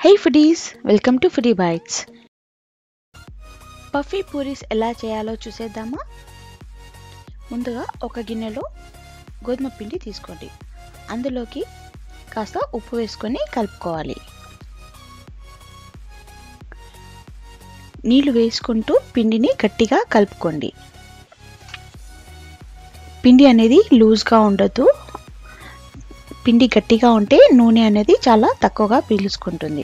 hey foodies welcome to foodie bites puffy puris ఎలా చేయాలో చూసేద్దామా ముందుగా ఒక గిన్నెలో గోధుమ పిండి తీసుకోండి అందులోకి కాస్త ఉప్పు వేసుకొని కలుపుకోవాలి నీళ్లు వేసుకుంటూ పిండిని గట్టిగా కలుపుకోండి పిండి అనేది లూజ్గా ఉండదు పిండి గట్టిగా ఉంటే నూనె అనేది చాలా తక్కువగా పీల్చుకుంటుంది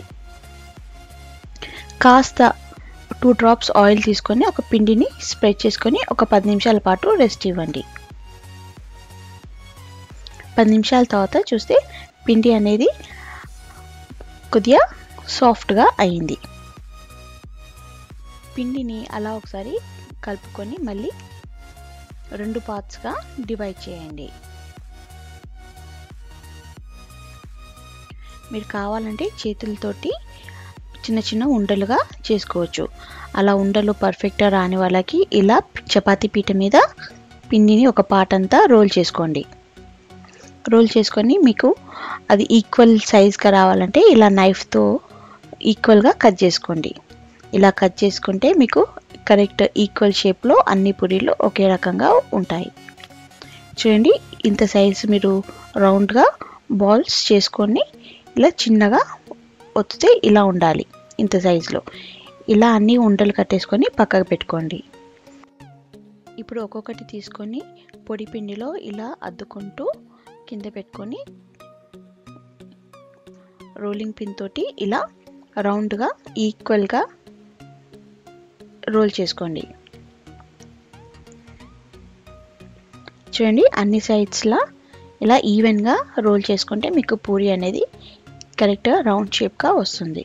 కాస్త టూ డ్రాప్స్ ఆయిల్ తీసుకొని ఒక పిండిని స్ప్రెడ్ చేసుకొని ఒక పది నిమిషాల పాటు రెస్ట్ ఇవ్వండి పది నిమిషాల తర్వాత చూస్తే పిండి అనేది కొద్దిగా సాఫ్ట్గా అయింది పిండిని అలా ఒకసారి కలుపుకొని మళ్ళీ రెండు పార్ట్స్గా డివైడ్ చేయండి మీరు కావాలంటే చేతులతోటి చిన్న చిన్న ఉండలుగా చేసుకోవచ్చు అలా ఉండలు పర్ఫెక్ట్గా రాని వాళ్ళకి ఇలా చపాతీ పీట మీద పిండిని ఒక పార్ట్ అంతా రోల్ చేసుకోండి రోల్ చేసుకొని మీకు అది ఈక్వల్ సైజ్గా రావాలంటే ఇలా నైఫ్తో ఈక్వల్గా కట్ చేసుకోండి ఇలా కట్ చేసుకుంటే మీకు కరెక్ట్ ఈక్వల్ షేప్లో అన్ని పూరీలు ఒకే రకంగా ఉంటాయి చూడండి ఇంత సైజు మీరు రౌండ్గా బాల్స్ చేసుకొని ఇలా చిన్నగా ఒత్తితే ఇలా ఉండాలి ఇంత సైజులో ఇలా అన్ని ఉండలు కట్టేసుకొని పక్కకు పెట్టుకోండి ఇప్పుడు ఒక్కొక్కటి తీసుకొని పొడి పిండిలో ఇలా అద్దుకుంటూ కింద పెట్టుకొని రోలింగ్ పిన్ తోటి ఇలా రౌండ్గా ఈక్వల్గా రోల్ చేసుకోండి చూడండి అన్ని సైడ్స్లా ఇలా ఈవెన్గా రోల్ చేసుకుంటే మీకు పూరి అనేది కరెక్ట్గా రౌండ్ షేప్గా వస్తుంది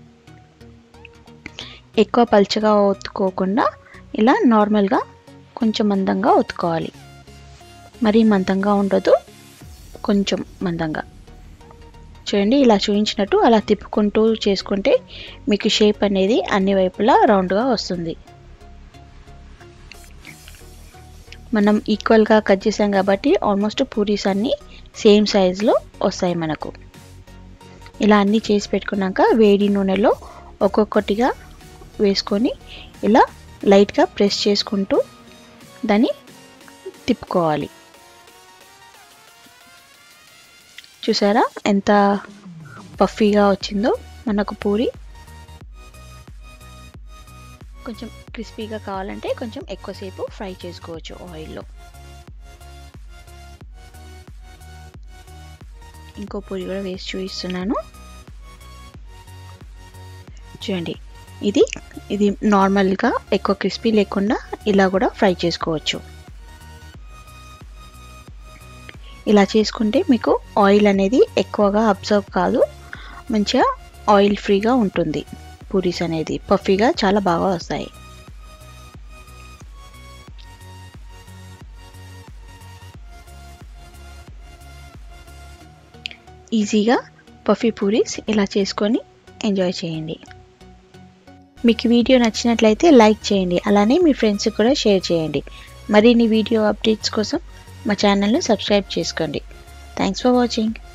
ఎక్కువ పల్చగా ఒత్తుకోకుండా ఇలా నార్మల్గా కొంచెం మందంగా ఒత్తుకోవాలి మరీ మందంగా ఉండదు కొంచెం మందంగా చూడండి ఇలా చూపించినట్టు అలా తిప్పుకుంటూ చేసుకుంటే మీకు షేప్ అనేది అన్ని వైపులా రౌండ్గా వస్తుంది మనం ఈక్వల్గా కట్ చేసాం కాబట్టి ఆల్మోస్ట్ పూరీస్ అన్నీ సేమ్ సైజులో వస్తాయి మనకు ఇలా అన్నీ చేసి పెట్టుకున్నాక వేడి నూనెలో ఒక్కొక్కటిగా వేసుకొని ఇలా లైట్గా ప్రెస్ చేసుకుంటూ దాన్ని తిప్పుకోవాలి చూసారా ఎంత పఫీగా వచ్చిందో మనకు పూరి కొంచెం క్రిస్పీగా కావాలంటే కొంచెం ఎక్కువసేపు ఫ్రై చేసుకోవచ్చు ఆయిల్లో ఇంకో పూరి కూడా వేసి చూపిస్తున్నాను చూడండి ఇది ఇది నార్మల్గా ఎక్కువ క్రిస్పీ లేకుండా ఇలా కూడా ఫ్రై చేసుకోవచ్చు ఇలా చేసుకుంటే మీకు ఆయిల్ అనేది ఎక్కువగా అబ్జర్వ్ కాదు మంచిగా ఆయిల్ ఫ్రీగా ఉంటుంది పూరీస్ అనేది పఫీగా చాలా బాగా వస్తాయి ఈజీగా పఫీ పూరీస్ ఇలా చేసుకొని ఎంజాయ్ చేయండి మీకు వీడియో నచ్చినట్లయితే లైక్ చేయండి అలానే మీ ఫ్రెండ్స్కి కూడా షేర్ చేయండి మరిన్ని వీడియో అప్డేట్స్ కోసం మా ఛానల్ను సబ్స్క్రైబ్ చేసుకోండి థ్యాంక్స్ ఫర్ వాచింగ్